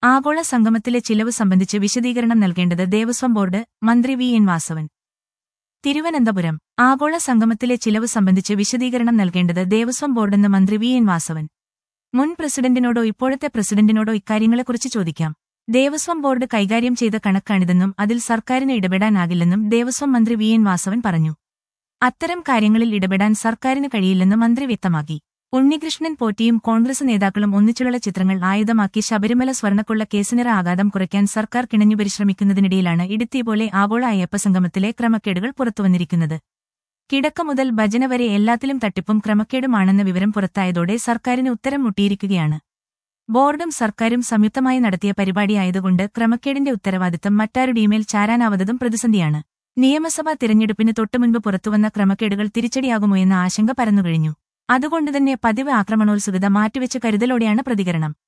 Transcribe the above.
ആഗോള സംഗമത്തിലെ ചിലവ് സംബന്ധിച്ച് വിശദീകരണം നൽകേണ്ടത് ദേവസ്വം ബോർഡ് മന്ത്രി വി എൻ വാസവൻ തിരുവനന്തപുരം ആഗോള സംഗമത്തിലെ ചിലവ് സംബന്ധിച്ച് വിശദീകരണം നൽകേണ്ടത് ദേവസ്വം ബോർഡെന്ന് മന്ത്രി വി എൻ വാസവൻ മുൻ പ്രസിഡന്റിനോടോ ഇപ്പോഴത്തെ പ്രസിഡന്റിനോടോ ഇക്കാര്യങ്ങളെക്കുറിച്ച് ചോദിക്കാം ദേവസ്വം ബോർഡ് കൈകാര്യം ചെയ്ത കണക്കാണിതെന്നും അതിൽ സർക്കാരിന് ഇടപെടാനാകില്ലെന്നും ദേവസ്വം മന്ത്രി വി എൻ വാസവൻ പറഞ്ഞു അത്തരം കാര്യങ്ങളിൽ ഇടപെടാൻ സർക്കാരിന് കഴിയില്ലെന്ന് മന്ത്രി വ്യക്തമാക്കി ഉണ്ണികൃഷ്ണൻ പോറ്റിയും കോൺഗ്രസ് നേതാക്കളും ഒന്നിച്ചുള്ള ചിത്രങ്ങൾ ആയുധമാക്കി ശബരിമല സ്വർണ്ണക്കൊള്ള കേസിനിറ ആഘാതം കുറയ്ക്കാൻ സർക്കാർ കിണഞ്ഞു പരിശ്രമിക്കുന്നതിനിടയിലാണ് ഇടുത്തി പോലെ ആഗോള അയ്യപ്പ സംഗമത്തിലെ ക്രമക്കേടുകൾ പുറത്തുവന്നിരിക്കുന്നത് കിടക്ക മുതൽ ഭജന വരെ എല്ലാത്തിലും തട്ടിപ്പും ക്രമക്കേടുമാണെന്ന വിവരം പുറത്തായതോടെ സർക്കാരിന് ഉത്തരം മുട്ടിയിരിക്കുകയാണ് ബോർഡും സർക്കാരും സംയുക്തമായി നടത്തിയ പരിപാടിയായതുകൊണ്ട് ക്രമക്കേടിന്റെ ഉത്തരവാദിത്തം മറ്റാരുടെയുമേൽ ചാരാനാവതതും പ്രതിസന്ധിയാണ് നിയമസഭാ തിരഞ്ഞെടുപ്പിന് തൊട്ടുമുൻപ് പുറത്തുവന്ന ക്രമക്കേടുകൾ തിരിച്ചടിയാകുമോ എന്ന ആശങ്ക പരന്നുകഴിഞ്ഞു അതുകൊണ്ടുതന്നെ പതിവ് ആക്രമണോത്സുകത മാറ്റിവെച്ച കരുതലോടെയാണ് പ്രതികരണം